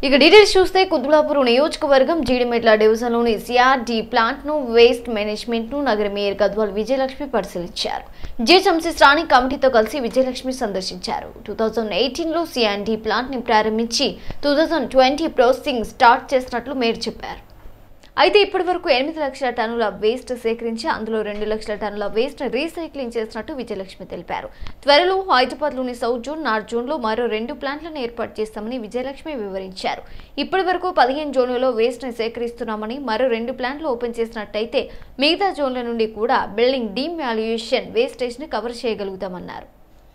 ఇక డీటెయిల్స్ చూస్తే కుద్బులాపూర్ నియోజకవర్గం జీడిమెట్ల డివిజన్లోని సిఆర్డి ప్లాంట్ ను వేస్ట్ మేనేజ్మెంట్ ను నగర మేయర్ గద్వాల్ విజయలక్ష్మి పరిశీలించారు జీహెచ్ఎంసీ స్థానిక కమిటీతో కలిసి విజయలక్ష్మి సందర్శించారు టూ థౌజండ్ ఎయిటీన్ లో సిఆర్డి ప్లాంట్ ని ప్రారంభించి two thousand twenty processing start చేసినట్లు మేయర్ చెప్పారు అయితే ఇప్పటి వరకు ఎనిమిది లక్షల టన్నుల వేస్ట్ సేకరించి అందులో రెండు లక్షల టన్నుల వేస్ట్ రీసైక్లింగ్ చేసినట్టు విజయలక్ష్మి తెలిపారు త్వరలో హైదరాబాద్లోని సౌత్ జోన్ నార్త్ జోన్లో మరో రెండు ప్లాంట్లను ఏర్పాటు చేస్తామని విజయలక్ష్మి వివరించారు ఇప్పటి వరకు పదిహేను జోన్లలో వేస్ట్ ని సేకరిస్తున్నామని మరో రెండు ప్లాంట్లు ఓపెన్ చేసినట్టయితే మిగతా జోన్ల నుండి కూడా బిల్డింగ్ డీమాల్యుయేషన్ వేస్టేజ్ ని కవర్ చేయగలుగుతామన్నారు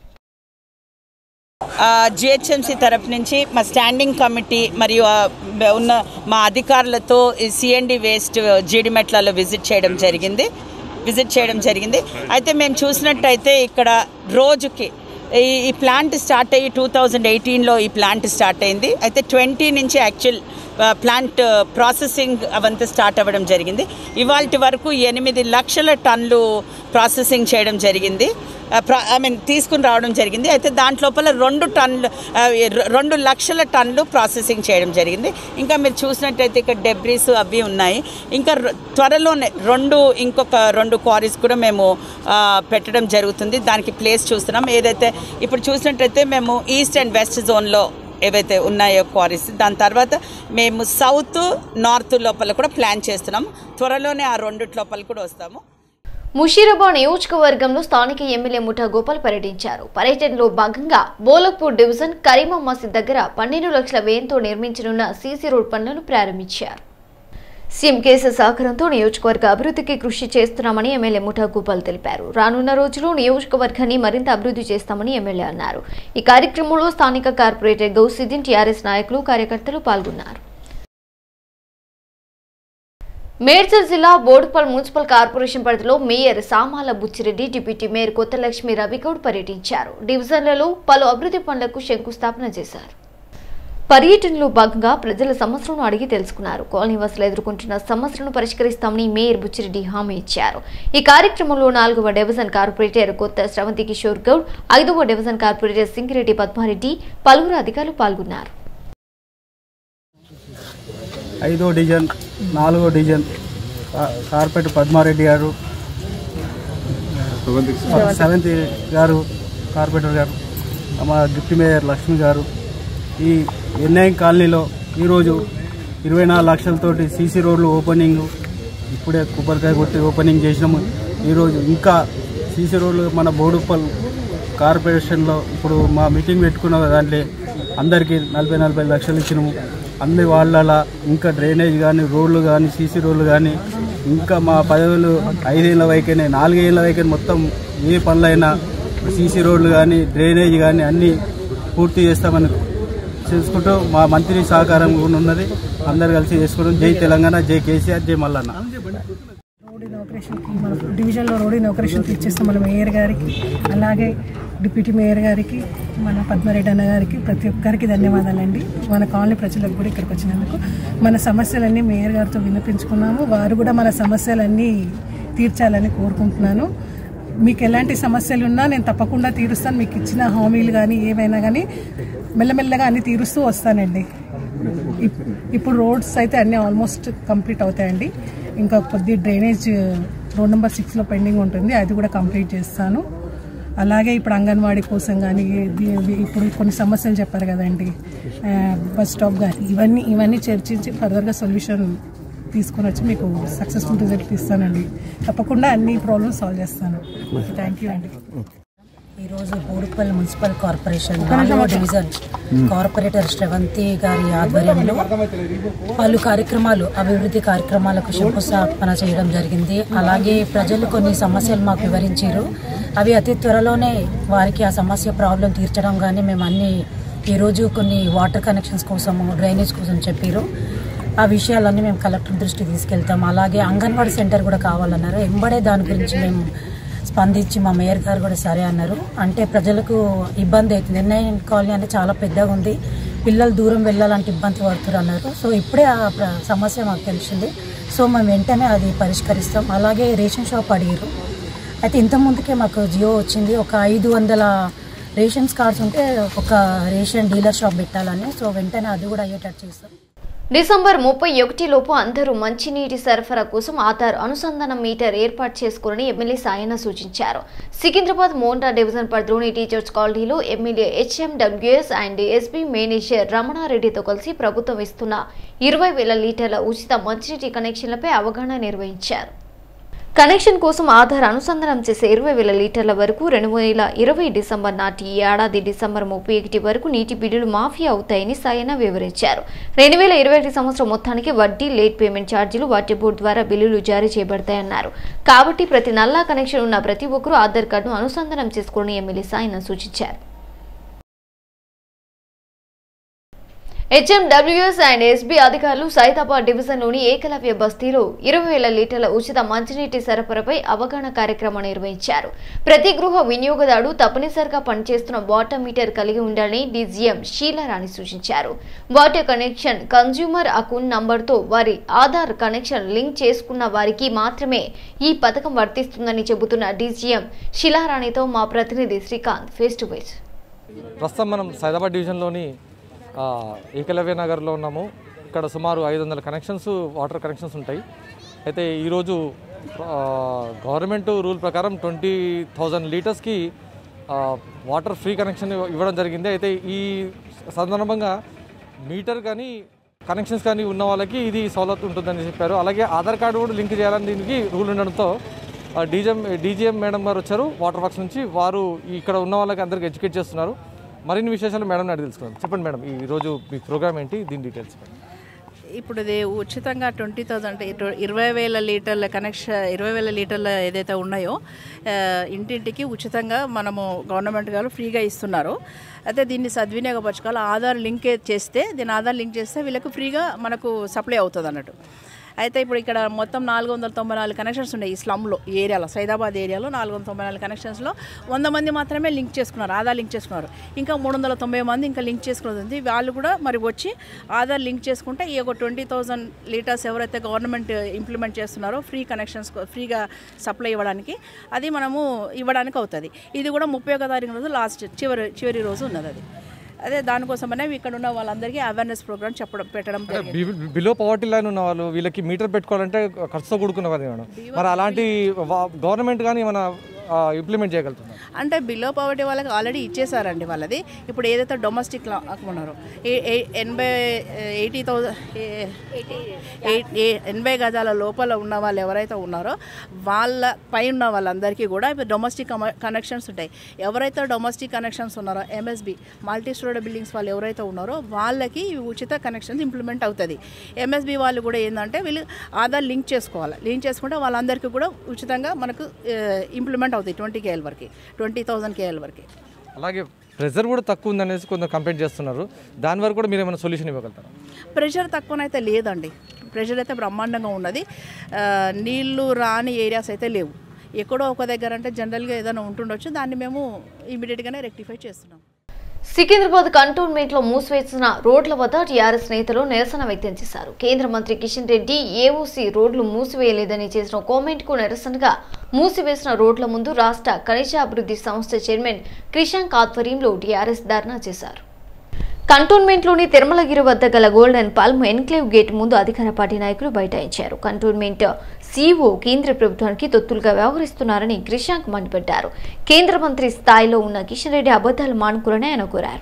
జిహెచ్ఎంసీ తరపు నుంచి మా స్టాండింగ్ కమిటీ మరియు ఆ, ఉన్న మా అధికారులతో సిఎండి వేస్ట్ జీడిమెట్లలో విజిట్ చేయడం జరిగింది విజిట్ చేయడం జరిగింది అయితే మేము చూసినట్టయితే ఇక్కడ రోజుకి ఈ ఈ ప్లాంట్ స్టార్ట్ అయ్యి టూ థౌజండ్ ఎయిటీన్లో ఈ ప్లాంట్ స్టార్ట్ అయింది అయితే ట్వంటీ నుంచి యాక్చువల్ ప్లాంట్ ప్రాసెసింగ్ అవంతా స్టార్ట్ అవ్వడం జరిగింది ఇవాళ వరకు ఎనిమిది లక్షల టన్నులు ప్రాసెసింగ్ చేయడం జరిగింది ఐ మీన్ తీసుకుని రావడం జరిగింది అయితే దాంట్లోపల రెండు టన్నులు ఆ, రె- రెండు లక్షల టన్నులు ప్రాసెసింగ్ చేయడం జరిగింది ఇంకా మీరు చూసినట్టయితే ఇక్కడ డెబ్రీస్ అవి ఉన్నాయి ఇంకా రొ- త్వరలోనే రెండు ఇంకొక రెండు క్వారీస్ కూడా మేము ఆ, పెట్టడం జరుగుతుంది దానికి ప్లేస్ చూస్తున్నాం ఏదైతే ఇప్పుడు చూసినట్టయితే మేము ఈస్ట్ అండ్ వెస్ట్ జోన్లో ఏవైతే ఉన్నాయో క్వారీస్ దాని తర్వాత మేము సౌత్ నార్త్ లోపల కూడా ప్లాన్ చేస్తున్నాం త్వరలోనే ఆ రెండిటి లోపల కూడా వస్తాము ముషీరాబాద్ నియోజకవర్గంలో స్థానిక ఎమ్మెల్యే ముఠా గోపాల్ పర్యటించారు పర్యటనలో భాగంగా బోలక్పూర్ డివిజన్ కరీమా మసీద్ దగ్గర పన్నెండు లక్షల వ్యయంతో నిర్మించనున్న సీసీ రోడ్ పనులను ప్రారంభించారు సీఎం కేసీఆర్ సహకారంతో నియోజకవర్గ అభివృద్ధికి కృషి చేస్తున్నామని ఎమ్మెల్యే ముఠా గోపాల్ తెలిపారు రానున్న రోజుల్లో నియోజకవర్గాన్ని మరింత అభివృద్ధి చేస్తామని ఎమ్మెల్యే అన్నారు ఈ కార్యక్రమంలో స్థానిక కార్పొరేటర్ గౌసిద్దీన్ టీఆర్ఎస్ నాయకులు కార్యకర్తలు పాల్గొన్నారు మేడ్చల్ జిల్లా బోడుపల్ మున్సిపల్ కార్పొరేషన్ పరిధిలో mayor Samala Buchireddy deputy mayor Kothalakshmi Ravigoud పర్యటించారు డివిజన్లలో పలు అభివృద్ధి పనులకు శంకుస్థాపన చేశారు పర్యటనలో భాగంగా ప్రజల సమస్యలను అడిగి తెలుసుకున్నారు కాలనీ వాసులు ఎదుర్కొంటున్న సమస్యలను పరిష్కరిస్తామని మేయర్ బుచ్చిరెడ్డి హామీ ఇచ్చారు ఈ కార్యక్రమంలో నాలుగవ డివిజన్ కార్పొరేటర్ కొత్త శ్రవంతి కిషోర్ గౌడ్ ఐదవ డివిజన్ కార్పొరేటర్ సింగిరెడ్డి పద్మారెడ్డి పలువురు అధికారులు పాల్గొన్నారు ఐదో డివిజన్ నాలుగో డివిజన్ కా- కార్పొరేటర్ పద్మారెడ్డి గారు సెవెంత్ గారు కార్పొరేటర్ గారు మా డిప్యూటీ మేయర్ లక్ష్మి గారు ఈ ఎన్ఐ కాలనీలో ఈరోజు ఇరవై నాలుగు లక్షలతోటి సీసీ రోడ్లు ఓపెనింగ్ ఇప్పుడే కొబ్బరికాయ కొట్టి ఓపెనింగ్ చేసినాము ఈరోజు ఇంకా సీసీ రోడ్లు మన బోడుప్పల్ కార్పొరేషన్లో ఇప్పుడు మా మీటింగ్ పెట్టుకున్న దాంట్లో అందరికీ నలభై నలభై లక్షలు ఇచ్చినాము అన్ని వాళ్ళ ఇంకా డ్రైనేజ్ కానీ రోడ్లు కానీ సీసీ రోడ్లు కానీ ఇంకా మా పదవులు ఐదేళ్ళ వైకనే నాలుగేళ్ళ వైకనే మొత్తం ఏ పనులైనా సీసీ రోడ్లు కానీ డ్రైనేజ్ కానీ అన్నీ పూర్తి చేస్తామని చేసుకుంటూ మా మంత్రి సహకారం కూడా ఉన్నది అందరు కలిసి చేసుకుంటాం జై తెలంగాణ జై కేసీఆర్ జై మల్లన్న రోడ్ ఇనాగ్రేషన్కి మన డివిజన్లో రోడ్ ఇనాగ్రేషన్కి ఇచ్చేస్తాం మన మేయర్ గారికి అలాగే డిప్యూటీ మేయర్ గారికి మన పద్మారెడ్డి అన్న గారికి ప్రతి ఒక్కరికి ధన్యవాదాలండి మన కాలనీ ప్రజలకు కూడా ఇక్కడికి వచ్చినందుకు మన సమస్యలన్నీ మేయర్ గారితో వినిపించుకున్నాము వారు కూడా మన సమస్యలన్నీ తీర్చాలని కోరుకుంటున్నాను మీకు ఎలాంటి సమస్యలు ఉన్నా నేను తప్పకుండా తీరుస్తాను మీకు ఇచ్చిన హామీలు కానీ ఏవైనా కానీ మెల్లమెల్లగా అన్ని తీరుస్తూ వస్తానండి ఇప్- ఇప్పుడు రోడ్స్ అయితే అన్నీ ఆల్మోస్ట్ కంప్లీట్ అవుతాయండి ఇంకా కొద్ది డ్రైనేజ్ రోడ్ నెంబర్ సిక్స్లో పెండింగ్ ఉంటుంది అది కూడా కంప్లీట్ చేస్తాను అలాగే ఇప్పుడు అంగన్వాడీ కోసం కానీ ఇది- ఇవి ఇప్పుడు కొన్ని సమస్యలు చెప్పారు కదండి ఆ, బస్ స్టాప్ కానీ ఇవన్నీ ఇవన్నీ చర్చించి ఫర్దర్గా సొల్యూషన్ తీసుకొని వచ్చి మీకు సక్సెస్ఫుల్ రిజల్ట్ ఇస్తానండి తప్పకుండా అన్ని ప్రాబ్లమ్స్ సాల్వ్ చేస్తాను థ్యాంక్ యూ అండి ఈరోజు బోడుపల్లి మున్సిపల్ కార్పొరేషన్ నాలుగో డివిజన్ కార్పొరేటర్ శ్రవంతి గారి ఆధ్వర్యంలో పలు కార్యక్రమాలు అభివృద్ధి కార్యక్రమాలకు శంకుస్థాపన చేయడం జరిగింది అలాగే ప్రజలు కొన్ని సమస్యలు మాకు వివరించారు అవి అతి త్వరలోనే వారికి ఆ సమస్య ప్రాబ్లం తీర్చడం కానీ మేము అన్ని ఈరోజు కొన్ని వాటర్ కనెక్షన్స్ కోసము డ్రైనేజ్ కోసం చెప్పారు ఆ విషయాలన్నీ మేము కలెక్టర్ దృష్టికి తీసుకెళ్తాం అలాగే అంగన్వాడీ సెంటర్ కూడా కావాలన్నారు ఎంబడే దాని గురించి మేము స్పందించి మా మేయర్ గారు కూడా సరే అన్నారు అంటే ప్రజలకు ఇబ్బంది అవుతుంది ఎన్ఐ కాలనీ అంటే చాలా పెద్దగా ఉంది పిల్లలు దూరం వెళ్ళాలంటే ఇబ్బంది పడుతున్నారు అన్నారు సో ఇప్పుడే ఆ ప్ర- సమస్య మాకు తెలిసింది సో మేము వెంటనే అది పరిష్కరిస్తాం అలాగే రేషన్ షాప్ అడిగారు అయితే ఇంత ముందుకే మాకు జియో వచ్చింది ఒక ఐదు వందల రేషన్స్ కార్డ్స్ ఉంటే ఒక రేషన్ డీలర్ షాప్ పెట్టాలని సో వెంటనే అది కూడా అయ్యేటట్టు చేస్తాం డిసెంబర్ ముప్పై ఒకటి లోపు అందరూ మంచినీటి సరఫరా కోసం ఆధార్ అనుసంధాన మీటర్ ఏర్పాటు చేసుకోవాలని ఎమ్మెల్యే సాయన సూచించారు సికింద్రాబాద్ మోండా డివిజన్ పరిధిలోని టీచర్స్ కాలనీలో MLA HMWS and SB manager రమణారెడ్డితో కలిసి ప్రభుత్వం ఇస్తున్న ఇరవై వేల లీటర్ల ఉచిత మంచినీటి కనెక్షన్లపై అవగాహన నిర్వహించారు కనెక్షన్ కోసం ఆధార్ అనుసంధానం చేసే ఇరవై వేల లీటర్ల వరకు రెండు వేల ఇరవై డిసెంబర్ నాటి ఈ ఏడాది డిసెంబర్ ముప్పై ఒకటి వరకు నీటి బిల్లులు మాఫీ అవుతాయని సాయన వివరించారు రెండు వేల ఇరవై ఒకటి సంవత్సరం మొత్తానికి వడ్డీ లేట్ పేమెంట్ ఛార్జీలు వాటి బోర్డు ద్వారా బిల్లులు జారీ చేయబడతాయన్నారు కాబట్టి ప్రతి నల్లా కనెక్షన్ ఉన్న ప్రతి ఒక్కరూ ఆధార్ కార్డును అనుసంధానం చేసుకోవాలని ఎమ్మెల్యే సాయన సూచించారు హెచ్ఎండబ్ల్యూఎస్ అండ్ ఎస్బీ అధికారులు సైతాబాద్ డివిజన్లోని ఏకలవ్య బస్తీలో ఇరవై వేల లీటర్ల ఉచిత మంచినీటి సరఫరాపై అవగాహన కార్యక్రమం నిర్వహించారు ప్రతి గృహ వినియోగదారుడు తప్పనిసరిగా పనిచేస్తున్న వాటర్ మీటర్ కలిగి ఉండాలని డీజీఎం షీలారాణి సూచించారు వాటర్ కనెక్షన్ కన్జ్యూమర్ అకౌంట్ నంబర్తో వారి ఆధార్ కనెక్షన్ లింక్ చేసుకున్న వారికి మాత్రమే ఈ పథకం వర్తిస్తుందని చెబుతున్న డీజీఎం షీలారాణితో మా ప్రతినిధి శ్రీకాంత్ ఫేస్ టు ఫేస్ ప్రస్తుతం మనం సైదాబాద్ డివిజన్లోని ఆ, ఏకలవ్య నగర్లో ఉన్నాము ఇక్కడ సుమారు ఐదు వందల కనెక్షన్స్ వాటర్ కనెక్షన్స్ ఉంటాయి అయితే ఈరోజు ఆ, గవర్నమెంట్ రూల్ ప్రకారం ట్వంటీ థౌజండ్ లీటర్స్కి ఆ, వాటర్ ఫ్రీ కనెక్షన్ ఇవ్వ- ఇవ్వడం జరిగింది అయితే ఈ సందర్భంగా మీటర్ కానీ కనెక్షన్స్ కానీ ఉన్న వాళ్ళకి ఇది సౌలత్ ఉంటుందని చెప్పారు అలాగే ఆధార్ కార్డు కూడా లింక్ చేయాలని దీనికి రూల్ ఉండడంతో డీజీఎం డీజీఎం మేడం గారు వచ్చారు వాటర్ వర్క్స్ నుంచి వారు ఇక్కడ ఉన్న వాళ్ళకి అందరికి ఎడ్యుకేట్ చేస్తున్నారు మరిన్ని విశేషాలు మేడం అడిగి తెలుసుకుందాం చెప్పండి మేడం ఈ రోజు మీ ప్రోగ్రామ్ ఏంటి దీని డీటెయిల్స్ ఇప్పుడు ఇది ఉచితంగా ట్వంటీ థౌజండ్ ఇరవై వేల లీటర్ల కనెక్షన్ ఇరవై వేల లీటర్ల ఏదైతే ఉన్నాయో ఆ, ఇంటింటికి ఉచితంగా మనము గవర్నమెంట్ గారు ఫ్రీగా ఇస్తున్నారు అయితే దీన్ని సద్వినియోగపరచుకోవాలి ఆధార్ లింక్ చేస్తే దీని ఆధార్ లింక్ చేస్తే వీళ్ళకి ఫ్రీగా మనకు సప్లై అవుతుంది అన్నట్టు అయితే ఇప్పుడు ఇక్కడ మొత్తం నాలుగు వందల తొంభై నాలుగు కనెక్షన్స్ ఉన్నాయి ఈ స్లమ్లో ఈ ఏరియాలో సైదాబాద్ ఏరియాలో నాలుగు వందల తొంభై నాలుగు కనెక్షన్స్లో వంద మంది మాత్రమే లింక్ చేసుకున్నారు ఆధార్ లింక్ చేసుకున్నారు ఇంకా మూడు వందల తొంభై మంది ఇంకా లింక్ చేసుకున్నది ఉంది వాళ్ళు కూడా మరి వచ్చి ఆధార్ లింక్ చేసుకుంటే ఈ ఒక ట్వంటీ థౌజండ్ లీటర్స్ ఎవరైతే గవర్నమెంట్ ఇంప్లిమెంట్ చేస్తున్నారో ఫ్రీ కనెక్షన్స్ ఫ్రీగా సప్లై ఇవ్వడానికి అది మనము ఇవ్వడానికి అవుతుంది ఇది కూడా ముప్పై ఒక తారీఖు రోజు లాస్ట్ చివరి చివరి రోజు ఉన్నది అది అదే దానికోసమనే ఇక్కడ ఉన్న వాళ్ళందరికీ అవేర్నెస్ ప్రోగ్రామ్ చెప్పడం పెట్టడం జరిగింది బిలో పవర్టీ లైన్ ఉన్న వాళ్ళు వీళ్ళకి మీటర్ పెట్టుకోవాలంటే ఖర్చుతో కూడుకున్న కదా మేడం మరి అలాంటి గవర్నమెంట్ కానీ మన ఇంప్లిమెంట్ చేయగలుగుతున్నారు అంటే బిలో పవర్టీ వాళ్ళకి ఆల్రెడీ ఇచ్చేసారండి వాళ్ళది ఇప్పుడు ఏదైతే డొమెస్టిక్ ఉన్నారో ఎనభై ఎయిటీ థౌజండ్ ఎనభై గజాల లోపల ఉన్న వాళ్ళు ఎవరైతే ఉన్నారో వాళ్ళ పై ఉన్న వాళ్ళందరికీ కూడా ఇప్పుడు డొమెస్టిక్ కనెక్షన్స్ ఉంటాయి ఎవరైతే డొమెస్టిక్ కనెక్షన్స్ ఉన్నారో ఎంఎస్బి మల్టీ స్టోరీ బిల్డింగ్స్ వాళ్ళు ఎవరైతే ఉన్నారో వాళ్ళకి ఈ ఉచిత కనెక్షన్స్ ఇంప్లిమెంట్ అవుతుంది ఎంఎస్బి వాళ్ళు కూడా ఏంటంటే వీళ్ళు ఆధార్ లింక్ చేసుకోవాలి లింక్ చేసుకుంటే వాళ్ళందరికీ కూడా ఉచితంగా మనకు ఇంప్లిమెంట్ అవుతాయి ట్వంటీ కేఎల్ వరకు ట్వంటీ థౌజండ్ కేఎల్ వరకు అలాగే ప్రెజర్ కూడా తక్కువ ఉందనేసి కొందరు కంప్లైంట్ చేస్తున్నారు దాని వరకు కూడా మీరు ఏమైనా సొల్యూషన్ ఇవ్వగలుగుతారా ప్రెషర్ తక్కువనైతే లేదండి ప్రెషర్ అయితే బ్రహ్మాండంగా ఉన్నది ఆ, నీళ్లు రాని ఏరియాస్ అయితే లేవు ఎక్కడో ఒక దగ్గర అంటే జనరల్గా ఏదైనా ఉంటుండొచ్చు దాన్ని మేము ఇమీడియట్గానే రెక్టిఫై చేస్తున్నాం సికింద్రాబాద్ కంటోన్మెంట్ లో మూసివేసిన రోడ్ల వద్ద టీఆర్ఎస్ నేతలు నిరసన వ్యక్తం చేశారు కేంద్ర మంత్రి కిషన్ రెడ్డి ఏఓసీ రోడ్లు మూసివేయలేదని చేసిన కామెంట్ కు నిరసనగా మూసివేసిన రోడ్ల ముందు రాష్ట్ర ఖనిజాభివృద్ధి సంస్థ చైర్మన్ క్రిషాంక్ ఆధ్వర్యంలో టీఆర్ఎస్ ధర్నా చేశారు కంటోన్మెంట్లోని తిరుమలగిరి వద్ద గల గోల్డెన్ పాల్మ్ ఎన్క్లేవ్ గేట్ ముందు అధికార పార్టీ నాయకులు బైఠాయించారు కంటోన్మెంట్ సీఓ కేంద్ర ప్రభుత్వానికి తొత్తులుగా వ్యవహరిస్తున్నారని క్రిషాంక్ మండిపడ్డారు కేంద్ర మంత్రి స్థాయిలో ఉన్న కిషన్ రెడ్డి అబద్దాలు మానుకోరని ఆయన కోరారు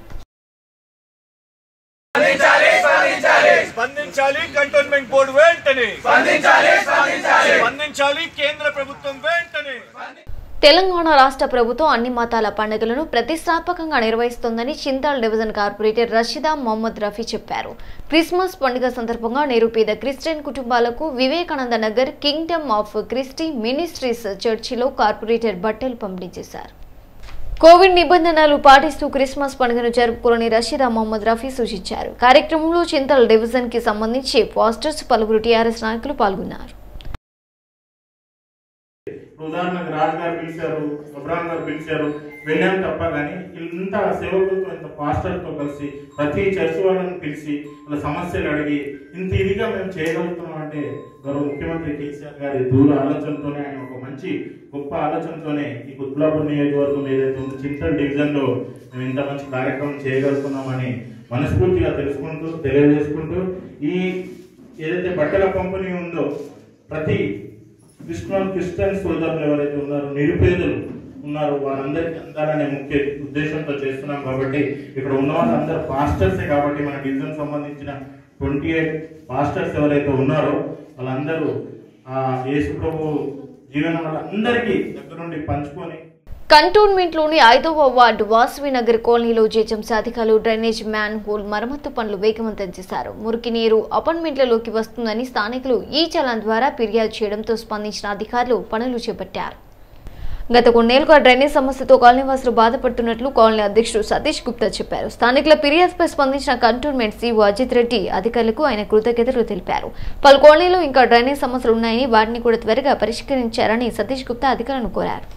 స్పందించాలి కంటోన్మెంట్ బోర్డు వెంటనే స్పందించాలి స్పందించాలి కేంద్ర ప్రభుత్వం వెంటనే తెలంగాణ రాష్ట్ర ప్రభుత్వం అన్ని మతాల పండుగలను ప్రతిష్టాత్మకంగా నిర్వహిస్తోందని చింతాల్ డివిజన్ కార్పొరేటర్ రషీదా మొహమ్మద్ రఫీ చెప్పారు క్రిస్మస్ పండుగ సందర్భంగా నిరుపేద క్రిస్టియన్ కుటుంబాలకు Vivekananda Nagar kingdom of Christ ministries చర్చిలో కార్పొరేటర్ బట్టలు పంపిణీ చేశారు కోవిడ్ నిబంధనలు పాటిస్తూ క్రిస్మస్ పండుగను జరుపుకోవాలని రషీదా మొహమ్మద్ రఫీ సూచించారు కార్యక్రమంలో చింతల్ డివిజన్ కి సంబంధించి పోస్టర్స్ పలువురు టీఆర్ఎస్ నాయకులు పాల్గొన్నారు నువ్వు ఉదాహరణకు రాజు గారు పిలిచారు అబ్రాహం గారు పిలిచారు వెళ్ళాను తప్ప కానీ ఇంత సేవకులతో ఇంత పాస్టర్తో కలిసి ప్రతి చర్చ్ వాళ్ళని పిలిచి వాళ్ళ సమస్యలు అడిగి ఇంత ఇదిగా మేము చేయగలుగుతున్నాం అంటే గౌరవ ముఖ్యమంత్రి కేసీఆర్ గారి దూర ఆలోచనతోనే ఆయన ఒక మంచి గొప్ప ఆలోచనతోనే ఈ కుత్బులాపూర్ నియోజకవర్గం ఏదైతే ఉందో చింతల్ డివిజన్ లో మేము ఇంత మంచి కార్యక్రమం చేయగలుగుతున్నామని మనస్ఫూర్తిగా తెలుసుకుంటూ తెలియజేసుకుంటూ ఈ ఏదైతే బట్టల పంపిణీ ఉందో ప్రతి క్రిస్టియన్ క్రిస్టియన్ సోదరులు ఎవరైతే ఉన్నారో నిరుపేదలు ఉన్నారో వారందరికీ అందాలనే ముఖ్య ఉద్దేశంతో చేస్తున్నాం కాబట్టి ఇక్కడ ఉన్న వాళ్ళందరూ పాస్టర్సే కాబట్టి మన డివిజన్ సంబంధించిన ట్వంటీ ఎయిట్ పాస్టర్స్ ఎవరైతే ఉన్నారో వాళ్ళందరూ ఆ యేసు ప్రభు జీవనం వాళ్ళందరికీ దగ్గరుండి పంచుకొని కంటోన్మెంట్లోని ఐదవ వార్డు వాసవి నగర్ కాలనీలో జేజంసీ అధికారులు డ్రైనేజ్ మ్యాన్ హోల్ మరమ్మత్తు పనులు వేగవంతం చేశారు మురికి నీరు అపార్ట్మెంట్లలోకి వస్తుందని స్థానికులు ఈ చలాన్ ద్వారా ఫిర్యాదు చేయడంతో స్పందించిన అధికారులు పనులు చేపట్టారు గత కొన్నేళ్లుగా డ్రైనేజ్ సమస్యతో కాలనీవాసులు బాధపడుతున్నట్లు కాలనీ అధ్యక్షుడు సతీష్ గుప్తా చెప్పారు స్థానికుల ఫిర్యాదుపై స్పందించిన కంటోన్మెంట్ సీఓ అజిత్ రెడ్డి అధికారులకు ఆయన కృతజ్ఞతలు తెలిపారు పలు కాలనీలో ఇంకా డ్రైనేజ్ సమస్యలు ఉన్నాయని వాటిని కూడా త్వరగా పరిష్కరించారని సతీష్ గుప్తా అధికారులను కోరారు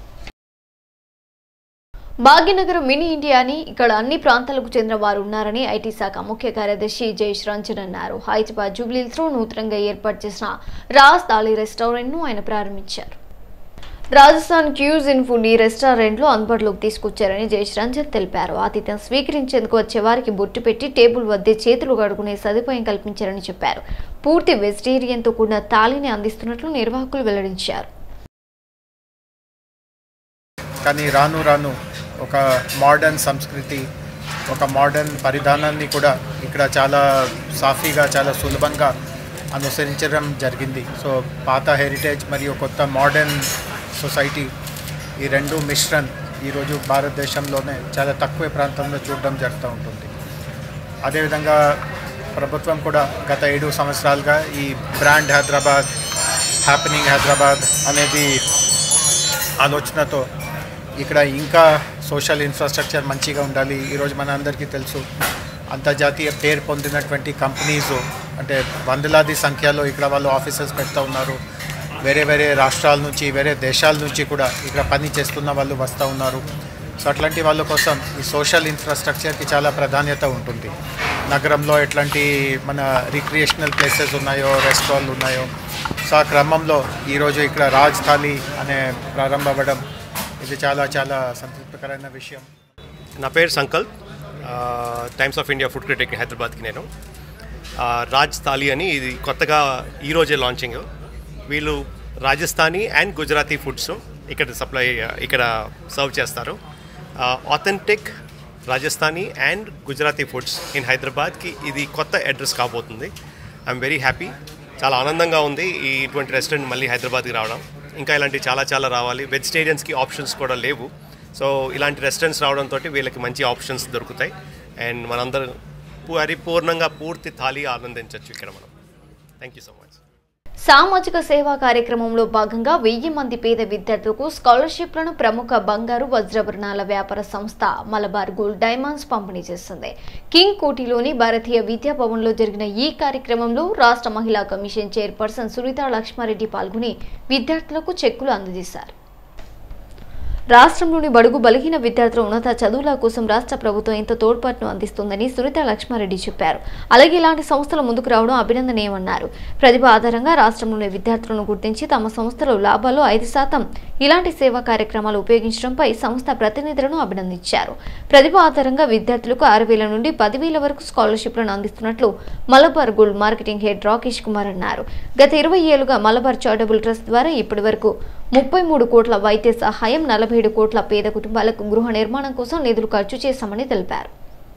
భాగ్యనగరం మినీ ఇండియా అని ఇక్కడ అన్ని ప్రాంతాలకు చెందిన వారు ఉన్నారని ఐటీ శాఖ ముఖ్య కార్యదర్శి జయేష్ రంజన్ అన్నారు హైదరాబాద్ జూబ్లీస్లో నూతనంగా ఏర్పాటు చేసిన రాజ్ తాళీ రెస్టారెంట్ ను ఆయన ప్రారంభించారు రాజస్థాన్ క్యూజ్ ఇన్ ఫుడ్ ఈ రెస్టారెంట్ లో అందుబాటులోకి తీసుకొచ్చారని జయేష్ రంజన్ తెలిపారు ఆతిథ్యం స్వీకరించేందుకు వచ్చే వారికి బొట్టు పెట్టి టేబుల్ వద్దే చేతులు కడుకునే సదుపాయం కల్పించారని చెప్పారు పూర్తి వెజిటేరియన్ తో కూడిన తాళిని అందిస్తున్నట్లు నిర్వాహకులు వెల్లడించారు కానీ రాను రాను ఒక మోడర్న్ సంస్కృతి ఒక మోడర్న్ పరిధానాన్ని కూడా ఇక్కడ చాలా సాఫీగా చాలా సులభంగా అనుసరించడం జరిగింది సో పాత హెరిటేజ్ మరియు కొత్త మోడర్న్ సొసైటీ ఈ రెండు మిశ్రన్ ఈరోజు భారతదేశంలోనే చాలా తక్కువ ప్రాంతంలో చూడడం జరుగుతూ ఉంటుంది అదేవిధంగా ప్రభుత్వం కూడా గత ఏడు సంవత్సరాలుగా ఈ బ్రాండ్ హైదరాబాద్ హ్యాపెనింగ్ హైదరాబాద్ అనేది ఆలోచనతో ఇక్కడ ఇంకా సోషల్ ఇన్ఫ్రాస్ట్రక్చర్ మంచిగా ఉండాలి ఈరోజు మన అందరికీ తెలుసు అంతర్జాతీయ పేరు పొందినటువంటి కంపెనీస్ అంటే వందలాది సంఖ్యలో ఇక్కడ వాళ్ళు ఆఫీసెస్ పెడతా ఉన్నారు వేరే వేరే రాష్ట్రాల నుంచి వేరే దేశాల నుంచి కూడా ఇక్కడ పని చేస్తున్న వాళ్ళు వస్తూ ఉన్నారు సో అట్లాంటి వాళ్ళ కోసం ఈ సోషల్ ఇన్ఫ్రాస్ట్రక్చర్కి చాలా ప్రాధాన్యత ఉంటుంది నగరంలో ఎట్లాంటి మన రిక్రియేషనల్ ప్లేసెస్ ఉన్నాయో రెస్టారెంట్లు ఉన్నాయో సో ఆ క్రమంలో ఈరోజు ఇక్కడ రాజ్ థాలీ అనే ప్రారంభ అవ్వడం ఇది చాలా చాలా సంతృప్తికరమైన విషయం నా పేరు సంకల్ప్ ఆ, Times of India food critic హైదరాబాద్కి నేను ఆ, రాజ్ థాలీ అని ఇది కొత్తగా ఈరోజే లాంచింగ్ వీళ్ళు రాజస్థానీ అండ్ గుజరాతీ ఫుడ్స్ ఇక్కడ సప్లై ఇక్కడ సర్వ్ చేస్తారు authentic Rajasthani and Gujarati foods in హైదరాబాద్కి ఇది కొత్త అడ్రస్ కాబోతుంది ఐఎమ్ వెరీ హ్యాపీ చాలా ఆనందంగా ఉంది ఈ ఇటువంటి రెస్టారెంట్ మళ్ళీ హైదరాబాద్కి రావడం ఇంకా ఇలాంటి చాలా చాలా రావాలి వెజిటేరియన్స్కి ఆప్షన్స్ కూడా లేవు సో ఇలాంటి రెస్టారెంట్స్ రావడంతో వీళ్ళకి మంచి ఆప్షన్స్ దొరుకుతాయి అండ్ మనందరం పరిపూర్ణంగా పూర్తి థాలీ ఆనందించవచ్చు ఇక్కడ మనం థ్యాంక్ యూ సో మచ్ సామాజిక సేవా కార్యక్రమంలో భాగంగా వెయ్యి మంది పేద విద్యార్థులకు స్కాలర్షిప్లను ప్రముఖ బంగారు వజ్రవర్ణాల వ్యాపార సంస్థ మలబార్ గోల్డ్ డైమండ్స్ పంపిణీ చేస్తుంది కింగ్ కోటిలోని భారతీయ విద్యా భవన్లో జరిగిన ఈ కార్యక్రమంలో రాష్ట్ర మహిళా కమిషన్ చైర్పర్సన్ సునీత లక్ష్మారెడ్డి పాల్గొని విద్యార్థులకు చెక్కులు అందజేశారు రాష్ట్రంలోని బడుగు బలహీన విద్యార్థుల ఉన్నత చదువుల కోసం రాష్ట్ర ప్రభుత్వం ఎంతో తోడ్పాటును అందిస్తుందని సునీత లక్ష్మారెడ్డి చెప్పారు అలాగే ఇలాంటి సంస్థలు ముందుకు రావడం అభినందనీయమన్నారు ప్రతిభ ఆధారంగా రాష్ట్రంలోని విద్యార్థులను గుర్తించి తమ సంస్థలో లాభాలు ఐదు శాతం ఇలాంటి సేవా కార్యక్రమాలు ఉపయోగించడంపై సంస్థ ప్రతినిధులను అభినందించారు ప్రతిభ ఆధారంగా విద్యార్థులకు ఆరు వేల నుండి పదివేల వరకు స్కాలర్షిప్లను అందిస్తున్నట్లు Malabar Gold marketing head Rakesh Kumar అన్నారు గత ఇరవై ఏళ్లుగా మలబార్ చారిటబుల్ ట్రస్ట్ ద్వారా ఇప్పటి వరకు ముప్పై మూడు కోట్ల వైద్య సహాయం నలభై ఏడు కోట్ల పేద కుటుంబాలకు గృహ నిర్మాణం కోసం నిధులు ఖర్చు చేశామని తెలిపారు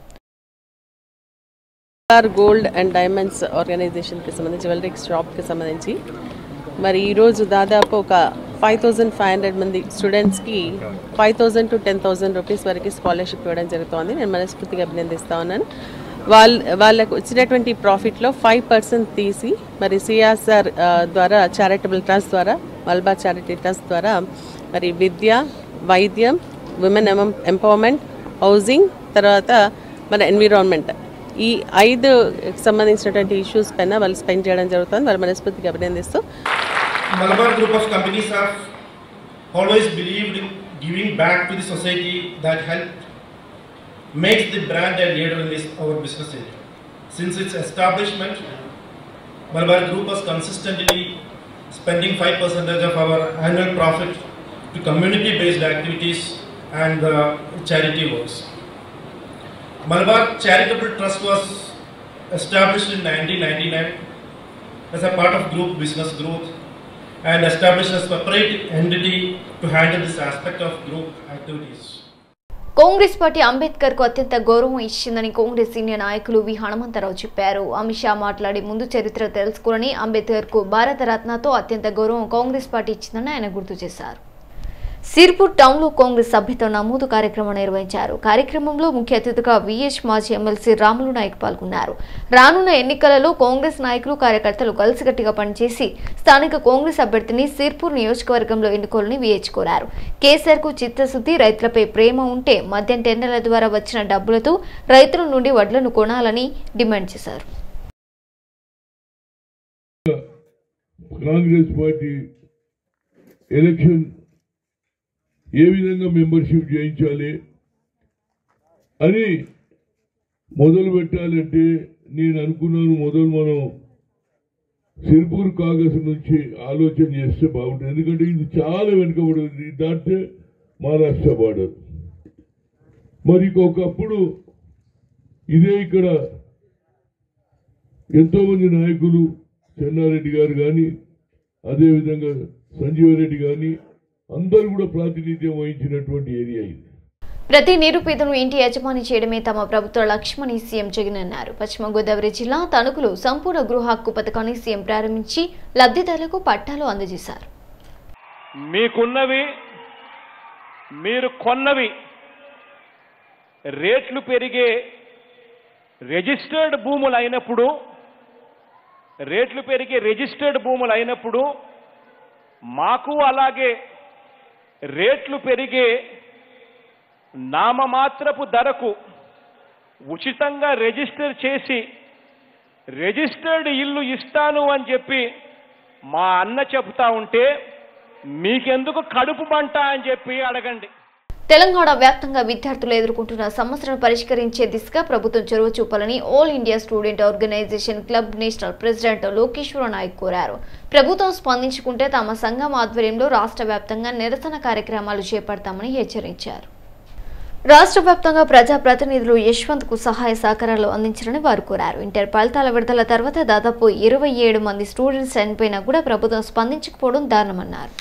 ఆర్ గోల్డ్ అండ్ డైమండ్స్ ఆర్గనైజేషన్కి సంబంధించి జ్యువెలరీ షాప్కి సంబంధించి మరి ఈరోజు దాదాపు ఒక ఫైవ్ థౌజండ్ ఫైవ్ హండ్రెడ్ మంది స్టూడెంట్స్కి five thousand to ten thousand rupees వరకు స్కాలర్షిప్ ఇవ్వడం జరుగుతోంది నేను మనస్ఫూర్తిగా అభినందిస్తా ఉన్నాను వాళ్ళ వాళ్ళకు వచ్చినటువంటి ప్రాఫిట్లో ఫైవ్ పర్సెంట్ తీసి మరి సిఆర్ఆర్ ద్వారా చారిటబుల్ ట్రస్ట్ ద్వారా మల్బార్ చారిటీ ట్రస్ట్ ద్వారా మరి విద్య వైద్యం విమెన్ ఎంపవర్మెంట్ హౌసింగ్ తర్వాత మన ఎన్విరాన్మెంట్ ఈ ఐదు సంబంధించినటువంటి ఇష్యూస్ పైన వాళ్ళు స్పెండ్ చేయడం జరుగుతుంది వాళ్ళు మనస్ఫూర్తిగా అభినందిస్తూ Malabar Group of Companies have always believed giving back to the society that helped makes the brand a leader in this our business area. Since its establishment, Malabar Group was consistently spending 5% of our annual profit to community-based activities and uh, charity works. Malabar Charitable Trust was established in 1999 as a part of group business growth and established a separate entity to handle this aspect of group activities. Congress party Ambedkar కు అత్యంత గౌరవం ఇచ్చిందని Congress senior నాయకులు వి హనుమంతరావు చెప్పారు అమిత్ షా మాట్లాడి ముందు చరిత్ర తెలుసుకుని అంబేద్కర్ కు భారత రత్నతో అత్యంత గౌరవం కాంగ్రెస్ పార్టీ ఇచ్చిందని ఆయన గుర్తు చేశారు సిర్పూర్ టౌన్లో కాంగ్రెస్ సభ్యత్వ నమోదు కార్యక్రమం నిర్వహించారు కార్యక్రమంలో ముఖ్య అతిథిగా విఎస్ మాజీ ఎమ్మెల్సీ రాములు నాయక్ పాల్గొన్నారు రానున్న ఎన్నికలలో కాంగ్రెస్ నాయకులు కార్యకర్తలు కలిసికట్టుగా పనిచేసి స్థానిక కాంగ్రెస్ అభ్యర్థిని సిర్పూర్ నియోజకవర్గంలో ఎన్నుకోవాలని విహెచ్ కోరారు కేసీఆర్ కు చిత్తశుద్ధి రైతులపై ప్రేమ ఉంటే మద్యం టెండర్ల ద్వారా వచ్చిన డబ్బులతో రైతుల నుండి వడ్లను కొనాలని డిమాండ్ చేశారు కాంగ్రెస్ పార్టీ ఎలక్షన్ ఏ విధంగా మెంబర్షిప్ చేయించాలి అని మొదలు పెట్టాలంటే నేను అనుకున్నాను మొదలు మనం సిర్పూర్ కాంగ్రెస్ నుంచి ఆలోచన చేస్తే బాగుంటుంది ఎందుకంటే ఇది చాలా వెనుకబడింది దాటితే మహారాష్ట్ర బార్డర్ మరి ఒకప్పుడు ఇదే ఇక్కడ ఎంతోమంది నాయకులు చెన్నారెడ్డి గారు కానీ అదేవిధంగా సంజీవరెడ్డి కానీ అందరూ కూడా ప్రాతినిధ్యం వహించినటువంటి ఏరియా ఇది ప్రతి నిరుపేదను ఇంటి యజమాని చేయడమే తమ ప్రభుత్వ లక్ష్యమని సీఎం జగన్ అన్నారు పశ్చిమ గోదావరి జిల్లా తణుకులో సంపూర్ణ గృహ హక్కు పథకాన్ని సీఎం ప్రారంభించి లబ్ధిదారులకు పట్టాలు అందజేశారు మీకున్నవి మీరు కొన్నవి రేట్లు పెరిగే రిజిస్టర్డ్ భూములు అయినప్పుడు రేట్లు పెరిగే రిజిస్టర్డ్ భూములు అయినప్పుడు మాకు అలాగే రేట్లు పెరిగే నామమాత్రపు ధరకు ఉచితంగా రిజిస్టర్ చేసి రిజిస్టర్డ్ ఇల్లు ఇస్తాను అని చెప్పి మా అన్న చెబుతా ఉంటే మీకెందుకు కడుపు మంట అని చెప్పి అడగండి తెలంగాణ వ్యాప్తంగా విద్యార్థులు ఎదుర్కొంటున్న సమస్యలను పరిష్కరించే దిశగా ప్రభుత్వం చొరవ చూపాలని all India student organisation club national president Lokeshwara Nayak కోరారు ప్రభుత్వం స్పందించుకుంటే తమ సంఘం ఆధ్వర్యంలో రాష్ట్ర వ్యాప్తంగా నిరసన కార్యక్రమాలు చేపడతామని హెచ్చరించారు రాష్ట్ర వ్యాప్తంగా ప్రజాప్రతినిధులు యశ్వంత్ కు సహాయ సహకారాలు అందించాలని వారు కోరారు ఇంటర్ ఫలితాల విడుదల తర్వాత దాదాపు ఇరవై ఏడు మంది స్టూడెంట్స్ చనిపోయినా కూడా ప్రభుత్వం స్పందించకపోవడం దారుణమన్నారు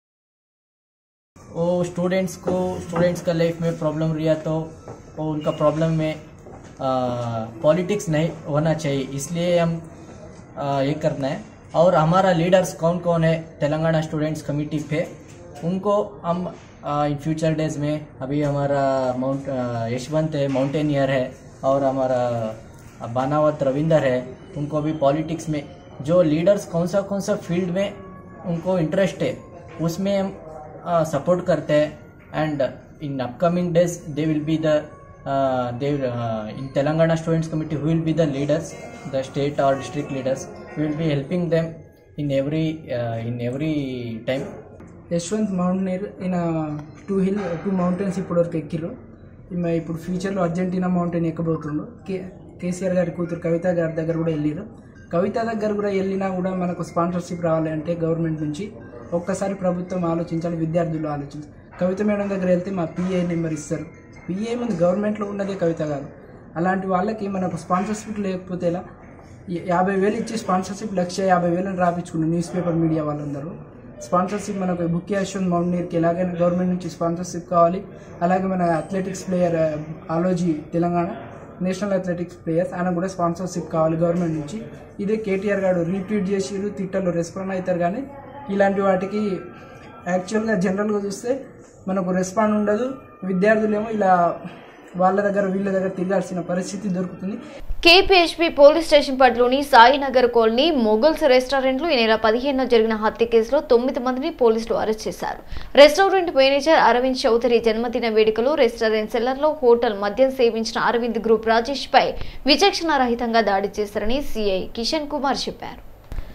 वो स्टूडेंट्स को स्टूडेंट्स का लाइफ में प्रॉब्लम रिया तो वो उनका प्रॉब्लम में पॉलिटिक्स नहीं होना चाहिए इसलिए हम आ, ये करना है और हमारा लीडर्स कौन कौन है तेलंगाना स्टूडेंट्स कमेटी पे उनको हम इन फ्यूचर डेज में अभी हमारा माउंट यशवंत है माउंटेनियर है और हमारा बानावत रविंदर है उनको भी पॉलिटिक्स में जो लीडर्स कौन सा कौन सा फील्ड में उनको इंटरेस्ट है उसमें हम सपोर्ट करते हैं and in upcoming days they will be the they in Telangana students committee who will be the leaders the state or district leaders we will be helping them in every uh, in every time Yashwant mountaineer ఈయన two hill two mountains ఇప్పుడు వరకు ఎక్కిర్రు ఈమె ఇప్పుడు ఫ్యూచర్లో Argentina mountain ఎక్కబోతుండు కే కేసీఆర్ గారి కూతురు కవిత గారి దగ్గర కూడా వెళ్ళిరు కవిత దగ్గర కూడా వెళ్ళినా కూడా మనకు స్పాన్సర్షిప్ రావాలి అంటే గవర్నమెంట్ నుంచి ఒక్కసారి ప్రభుత్వం ఆలోచించాలి విద్యార్థులు ఆలోచించాలి కవిత మేడం దగ్గర వెళ్తే మా పిఏ నెంబర్ ఇస్తారు పిఏ ముందు గవర్నమెంట్లో ఉన్నదే కవిత గారు అలాంటి వాళ్ళకి మనకు స్పాన్సర్షిప్ లేకపోతే ఎలా యాభై వేలు ఇచ్చి స్పాన్సర్షిప్ లక్ష యాభై వేలను రాపించుకున్నారు న్యూస్ పేపర్ మీడియా వాళ్ళందరూ స్పాన్సర్షిప్ మనకు బుక్ యశ్వంత్ మౌంటనీర్కి ఎలాగైనా గవర్నమెంట్ నుంచి స్పాన్సర్షిప్ కావాలి అలాగే మన అథ్లెటిక్స్ ప్లేయర్ ఆలోజీ తెలంగాణ నేషనల్ అథ్లెటిక్స్ ప్లేయర్స్ ఆయన కూడా స్పాన్సర్షిప్ కావాలి గవర్నమెంట్ నుంచి ఇదే కేటీఆర్ గారు రీట్వీట్ చేసిరు తిట్టలు రెస్పాండ్ అవుతారు కానీ ఇలాంటి వాటికి యాక్చువల్గా జనరల్గా చూస్తే మనకు రెస్పాండ్ ఉండదు విద్యార్థులేమో ఇలా వాళ్ళ దగ్గర వీళ్ళ దగ్గర తిరగాల్సిన పరిస్థితి దొరుకుతుంది కేపీహెచ్పీ పోలీస్ స్టేషన్ పరిధిలోని సాయినగర్ కాలనీ మొగల్స్ రెస్టారెంట్లో ఈ నెల పదిహేనున జరిగిన హత్య కేసులో తొమ్మిది మందిని పోలీసులు అరెస్ట్ చేశారు రెస్టారెంట్ మేనేజర్ అరవింద్ చౌదరి జన్మదిన వేడుకలో రెస్టారెంట్ సెల్లర్లో హోటల్ మద్యం సేవించిన అరవింద్ గ్రూప్ రాజేష్ పై విచక్షణ రహితంగా దాడి చేశారని సీఐ కిషన్ కుమార్ చెప్పారు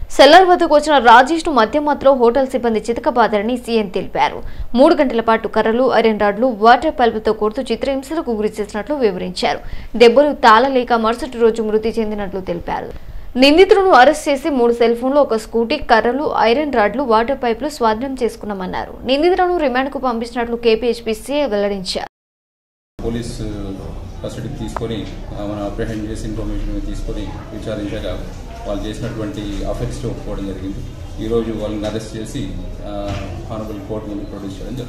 సెల్లర్ వద్దకు వచ్చిన రాజేష్ ను మధ్యమత్తులో హోటల్ సిబ్బంది చితకబాదారని సీఎం తెలిపారు మూడు గంటల పాటు కర్రలు ఐరన్ రాడ్లు వాటర్ పైపులతో కొడుతూ చిత్రహింసలకు గురి చేసినట్లు వివరించారు దెబ్బలు తాళలేక మరుసటి రోజు మృతి చెందినట్లు తెలిపారు నిందితులను అరెస్ట్ చేసి మూడు సెల్ ఫోన్లు ఒక స్కూటీ కర్రలు ఐరన్ రాడ్లు వాటర్ పైపులు స్వాధీనం చేసుకున్నామన్నారు నిందితులను రిమాండ్కు పంపించినట్లు కేపీహెచ్పీ సీఏ వెల్లడించారు పోలీస్ కస్టడీకి తీసుకొని ఆ, మనం అప్రహెండ్ చేసి ఇన్ఫర్మేషన్ తీసుకొని విచారించాక వాళ్ళు చేసినటువంటి అఫెక్ట్స్ ఒప్పుకోవడం జరిగింది ఈరోజు వాళ్ళని అరెస్ట్ చేసి హానబుల్ కోర్టు ముందు ప్రొడ్యూస్ చేయడం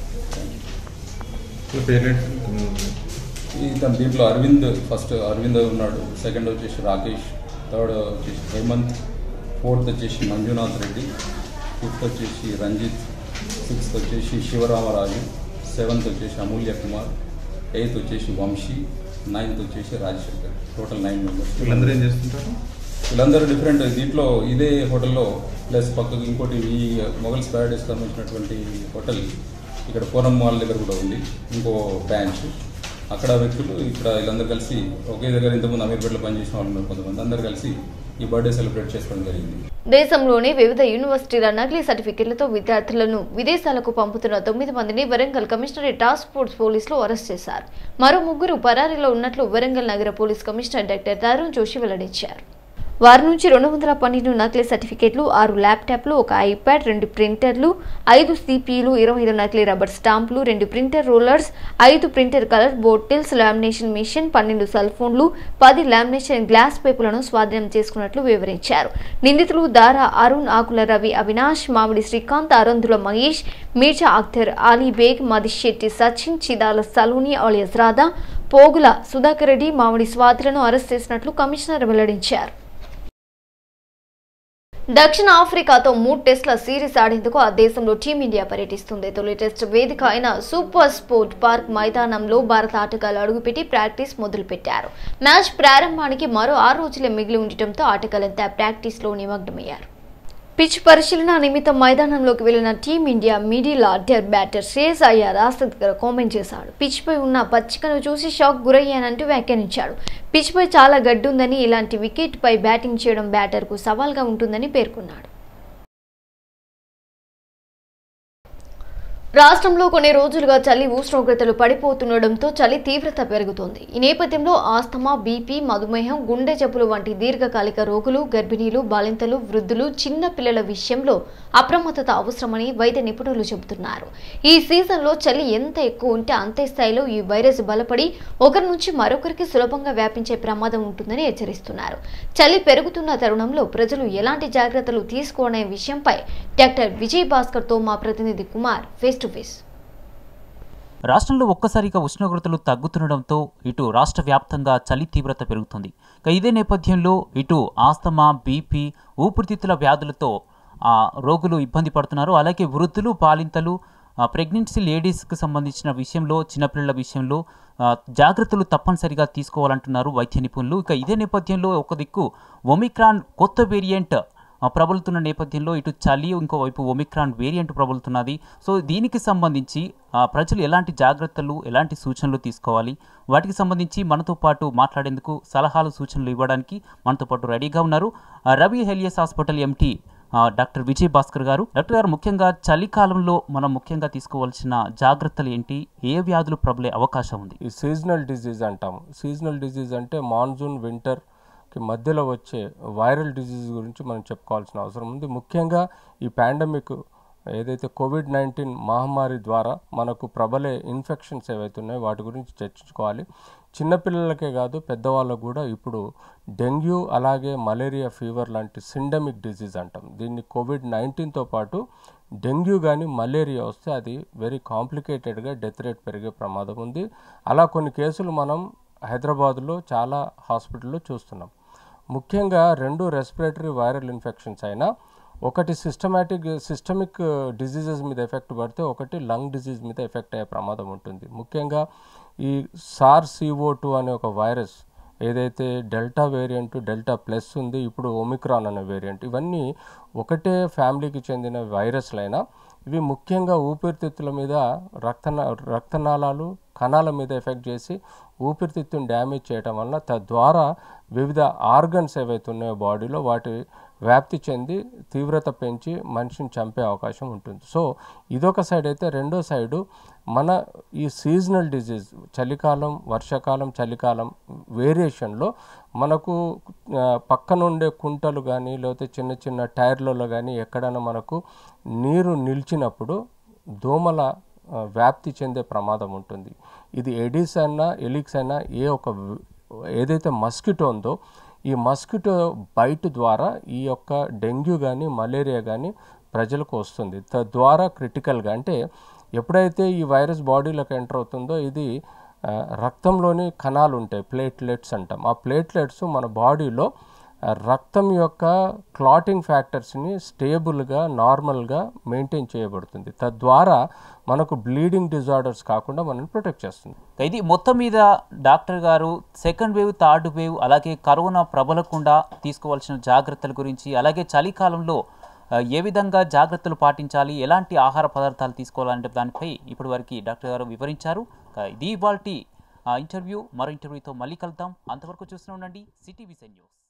జరుగుతుంది ఈ తన దీంట్లో అరవింద్ ఫస్ట్ అరవింద్ ఉన్నాడు సెకండ్ వచ్చేసి రాకేష్ థర్డ్ వచ్చేసి హేమంత్ ఫోర్త్ వచ్చేసి మంజునాథ్ రెడ్డి ఫిఫ్త్ వచ్చేసి రంజిత్ సిక్స్త్ వచ్చేసి శివరామరాజు సెవెంత్ వచ్చేసి అమూల్య కుమార్ ఎయిత్ వచ్చేసి వంశీ నైన్త్ వచ్చేసి రాజశేఖర్ టోటల్ నైన్ మెంబర్స్ వీళ్ళందరూ ఏం చేస్తుంటారు వీళ్ళందరూ డిఫరెంట్ దీంట్లో ఇదే హోటల్లో ప్లస్ పక్కకు ఇంకోటి ఈ మొఘల్స్ ప్యారడైస్ సంబంధించినటువంటి హోటల్ ఇక్కడ పూనం మాల్ దగ్గర కూడా ఉంది ఇంకో బ్రాంచ్ అక్కడ వ్యక్తులు ఇక్కడ వీళ్ళందరూ కలిసి ఒకే దగ్గర ఇంతకుముందు అమీర్పేటలో పనిచేసిన వాళ్ళు ఉన్నారు కొంతమంది అందరు కలిసి ఈ బర్త్డే సెలబ్రేట్ చేసుకోవడం జరిగింది దేశంలోని వివిధ యూనివర్సిటీల నకిలీ సర్టిఫికెట్లతో విద్యార్థులను విదేశాలకు పంపుతున్న తొమ్మిది మందిని వరంగల్ కమిషనరేట్ టాస్క్ ఫోర్స్ పోలీసులు అరెస్ట్ చేశారు మరో ముగ్గురు పరారీలో ఉన్నట్లు వరంగల్ నగర police commissioner doctor Tarun Joshi వెల్లడించారు వారి నుంచి రెండు వందల పన్నెండు నకిలీ సర్టిఫికెట్లు ఆరు ల్యాప్టాప్లు ఒక ఐప్యాడ్ రెండు ప్రింటర్లు ఐదు సిపిలు ఇరవై ఐదు నకిలీ రబ్బర్ స్టాంపులు రెండు ప్రింటర్ రోలర్స్ ఐదు printer colour bottles lamination machine పన్నెండు సెల్ ఫోన్లు పది లామినేషన్ గ్లాస్ పేపర్లను స్వాధీనం చేసుకున్నట్లు వివరించారు నిందితులు దారా అరుణ్ ఆకుల రవి అవినాష్ మామిడి శ్రీకాంత్ అరంధుల మహేష్ మీర్జా అఖ్తర్ అలీ బేగ్ మదిశెట్టి సచిన్ చిదాల సలూని అలియస్ రాధా పోగుల సుధాకర్ రెడ్డి మామిడి స్వాతులను అరెస్ట్ చేసినట్లు కమిషనర్ వెల్లడించారు దక్షిణ ఆఫ్రికాతో మూడు టెస్టుల సిరీస్ ఆడేందుకు ఆ దేశంలో టీమిండియా పర్యటిస్తుంది తొలి టెస్ట్ వేదిక అయిన సూపర్ స్పోర్ట్ పార్క్ మైదానంలో భారత ఆటగాళ్లు అడుగుపెట్టి ప్రాక్టీస్ మొదలుపెట్టారు మ్యాచ్ ప్రారంభానికి మరో ఆరు రోజులే మిగిలి ఉండటంతో ఆటగాళ్లంతా ప్రాక్టీస్లో నిమగ్నమయ్యారు పిచ్ పరిశీలన నిమిత్తం మైదానంలోకి వెళ్లిన team India middle order batter Shreyas Iyer ఆసక్తికర కామెంట్ చేశాడు పిచ్ పై ఉన్న పచ్చికను చూసి షాక్ గురయ్యానంటూ వ్యాఖ్యానించాడు పిచ్ పై చాలా గడ్డి ఉందని ఇలాంటి వికెట్ పై బ్యాటింగ్ చేయడం బ్యాటర్కు సవాల్గా ఉంటుందని పేర్కొన్నాడు రాష్ట్రంలో కొన్ని రోజులుగా చలి ఉష్ణోగ్రతలు పడిపోతుండడంతో చలి తీవ్రత పెరుగుతోంది ఈ నేపథ్యంలో ఆస్తమా బీపీ మధుమేహం గుండె జబ్బులు వంటి దీర్ఘకాలిక రోగులు గర్భిణీలు బాలింతలు వృద్ధులు చిన్న పిల్లల విషయంలో అప్రమత్తత అవసరమని వైద్య నిపుణులు చెబుతున్నారు ఈ సీజన్లో చలి ఎంత ఎక్కువ ఉంటే అంతే స్థాయిలో ఈ వైరస్ బలపడి ఒకరి నుంచి మరొకరికి సులభంగా వ్యాపించే ప్రమాదం ఉంటుందని హెచ్చరిస్తున్నారు చలి పెరుగుతున్న తరుణంలో ప్రజలు ఎలాంటి జాగ్రత్తలు తీసుకోనే విషయంపై డాక్టర్ విజయ్ భాస్కర్తో మా ప్రతినిధి కుమార్ ఫేస్ టు ఫేస్ రాష్ట్రంలో ఒక్కసారిగా ఉష్ణోగ్రతలు తగ్గుతుండడంతో ఇటు రాష్ట్ర వ్యాప్తంగా చలి తీవ్రత పెరుగుతుంది ఇక ఇదే నేపథ్యంలో ఇటు ఆస్తమా బీపీ ఊపిరితిత్తుల వ్యాధులతో ఆ, రోగులు ఇబ్బంది పడుతున్నారు అలాగే వృద్ధులు బాలింతలు ప్రెగ్నెన్సీ లేడీస్కి సంబంధించిన విషయంలో చిన్నపిల్లల విషయంలో ఆ, జాగ్రత్తలు తప్పనిసరిగా తీసుకోవాలంటున్నారు వైద్య నిపుణులు ఇక ఇదే నేపథ్యంలో ఒక దిక్కు ఒమిక్రాన్ కొత్త వేరియంట్ ఆ, ప్రబలుతున్న నేపథ్యంలో ఇటు చలి ఇంకోవైపు ఒమిక్రాన్ వేరియంట్ ప్రబలుతున్నది సో దీనికి సంబంధించి ఆ, ప్రజలు ఎలాంటి జాగ్రత్తలు ఎలాంటి సూచనలు తీసుకోవాలి వాటికి సంబంధించి మనతో పాటు మాట్లాడేందుకు సలహాలు సూచనలు ఇవ్వడానికి మనతో పాటు రెడీగా ఉన్నారు ఆ, రవి హెలియస్ హాస్పిటల్ ఎంటీ ఆ, డాక్టర్ విజయ్ భాస్కర్ గారు డాక్టర్ గారు ముఖ్యంగా చలికాలంలో మనం ముఖ్యంగా తీసుకోవాల్సిన జాగ్రత్తలు ఏంటి ఏ వ్యాధులు ప్రబలే అవకాశం ఉంది ఈ సీజనల్ డిజీజ్ అంటాము సీజనల్ డిజీజ్ అంటే మాన్సూన్ వింటర్కి మధ్యలో వచ్చే వైరల్ డిజీజ్ గురించి మనం చెప్పుకోవాల్సిన అవసరం ఉంది ముఖ్యంగా ఈ పాండమిక్ ఏదైతే కోవిడ్ నైన్టీన్ మహమ్మారి ద్వారా మనకు ప్రబలే ఇన్ఫెక్షన్స్ ఏవైతే ఉన్నాయో వాటి గురించి చర్చించుకోవాలి చిన్నపిల్లలకే కాదు పెద్దవాళ్ళకు కూడా ఇప్పుడు డెంగ్యూ అలాగే మలేరియా ఫీవర్ లాంటి సిండమిక్ డిజీజ్ అంటాం దీన్ని కోవిడ్ నైన్టీన్తో పాటు డెంగ్యూ కానీ మలేరియా వస్తే అది వెరీ కాంప్లికేటెడ్గా డెత్ రేట్ పెరిగే ప్రమాదం ఉంది అలా కొన్ని కేసులు మనం హైదరాబాద్లో చాలా హాస్పిటల్లో చూస్తున్నాం ముఖ్యంగా రెండు రెస్పిరేటరీ వైరల్ ఇన్ఫెక్షన్స్ అయినా ఒకటి సిస్టమాటిక్ సిస్టమిక్ డిజీజెస్ మీద ఎఫెక్ట్ పడితే ఒకటి లంగ్ డిజీజ్ మీద ఎఫెక్ట్ అయ్యే ప్రమాదం ఉంటుంది ముఖ్యంగా ఈ సార్ సిఓ టూ అనే ఒక వైరస్ ఏదైతే డెల్టా వేరియంట్ డెల్టా ప్లస్ ఉంది ఇప్పుడు ఒమిక్రాన్ అనే వేరియంట్ ఇవన్నీ ఒకటే ఫ్యామిలీకి చెందిన వైరస్లైనా ఇవి ముఖ్యంగా ఊపిరితిత్తుల మీద రక్తనా రక్తనాళాలు కణాల మీద ఎఫెక్ట్ చేసి ఊపిరితిత్తుని డ్యామేజ్ చేయటం వలన తద్వారా వివిధ ఆర్గన్స్ ఏవైతే ఉన్నాయో బాడీలో వాటి వ్యాప్తి చెంది తీవ్రత పెంచి మనిషిని చంపే అవకాశం ఉంటుంది సో ఇదొక సైడ్ అయితే రెండో సైడు మన ఈ సీజనల్ డిజీజ్ చలికాలం వర్షాకాలం చలికాలం వేరియేషన్లో మనకు ఆ, పక్కన ఉండే కుంటలు కానీ లేకపోతే చిన్న చిన్న టైర్లలో కానీ ఎక్కడైనా మనకు నీరు నిలిచినప్పుడు దోమల ఆ, వ్యాప్తి చెందే ప్రమాదం ఉంటుంది ఇది ఎడిస్ అయినా ఎలిక్స్ అయినా ఏ ఒక వ్- ఏదైతే మస్కిటో ఉందో ఈ మస్కిటో బైట్ ద్వారా ఈ యొక్క డెంగ్యూ కానీ మలేరియా కానీ ప్రజలకు వస్తుంది తద్వారా క్రిటికల్గా అంటే ఎప్పుడైతే ఈ వైరస్ బాడీలోకి ఎంటర్ అవుతుందో ఇది ఆ, రక్తంలోని కణాలు ఉంటాయి ప్లేట్లెట్స్ అంటాం ఆ ప్లేట్లెట్స్ మన బాడీలో ఆ, రక్తం యొక్క క్లాటింగ్ ఫ్యాక్టర్స్ని స్టేబుల్గా నార్మల్గా మెయింటైన్ చేయబడుతుంది తద్వారా మనకు బ్లీడింగ్ డిజార్డర్స్ కాకుండా మనల్ని ప్రొటెక్ట్ చేస్తుంది ఇది మొత్తం మీద డాక్టర్ గారు సెకండ్ వేవ్ థర్డ్ వేవ్ అలాగే కరోనా ప్రబలకుండా తీసుకోవాల్సిన జాగ్రత్తల గురించి అలాగే చలికాలంలో ఆ, ఏ విధంగా జాగ్రత్తలు పాటించాలి ఎలాంటి ఆహార పదార్థాలు తీసుకోవాలంటే దానిపై ఇప్పటి వరకు డాక్టర్ గారు వివరించారు ఆ, ఇది ఇవాల్టి ఇంటర్వ్యూ మరో ఇంటర్వ్యూతో మళ్ళీ కలుద్దాం అంతవరకు చూస్తూనే ఉండండి సిటీవీ న్యూస్